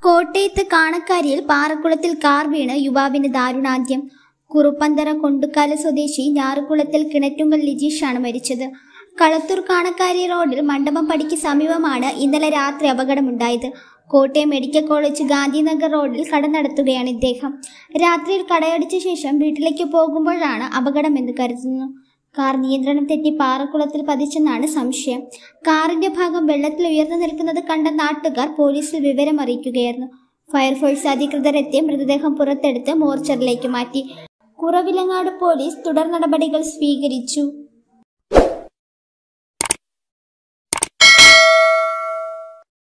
കോട്ടയത്ത് കാണക്കാരിയിൽ പാറക്കുളത്തിൽ കാർ വീണ് യുവാവിന് ദാരുണാന്ത്യം കുറുപ്പന്തറ കൊണ്ടുക്കാല സ്വദേശി ഞാറുകുളത്തിൽ കിണറ്റുങ്കൽ ലിജീഷാണ് മരിച്ചത് കളത്തൂർ കാണക്കാരി റോഡിൽ മണ്ഡപം പടിക്ക് സമീപമാണ് ഇന്നലെ രാത്രി അപകടമുണ്ടായത് കോട്ടയം മെഡിക്കൽ കോളേജ് ഗാന്ധിനഗർ റോഡിൽ കട നടത്തുകയാണ് ഇദ്ദേഹം രാത്രിയിൽ കടയടിച്ച ശേഷം വീട്ടിലേക്ക് പോകുമ്പോഴാണ് അപകടമെന്ന് കരുതുന്നു കാർ നിയന്ത്രണം തെറ്റി പാറക്കുളത്തിൽ പതിച്ചെന്നാണ് സംശയം കാറിന്റെ ഭാഗം വെള്ളത്തിൽ ഉയർന്നു നിൽക്കുന്നത് കണ്ട നാട്ടുകാർ പോലീസിൽ വിവരം അറിയിക്കുകയായിരുന്നു ഫയർഫോഴ്സ് അധികൃതരെത്തി മൃതദേഹം പുറത്തെടുത്ത് മോർച്ചറിലേക്ക് മാറ്റി കുറവിലങ്ങാട് പോലീസ് തുടർ നടപടികൾ സ്വീകരിച്ചു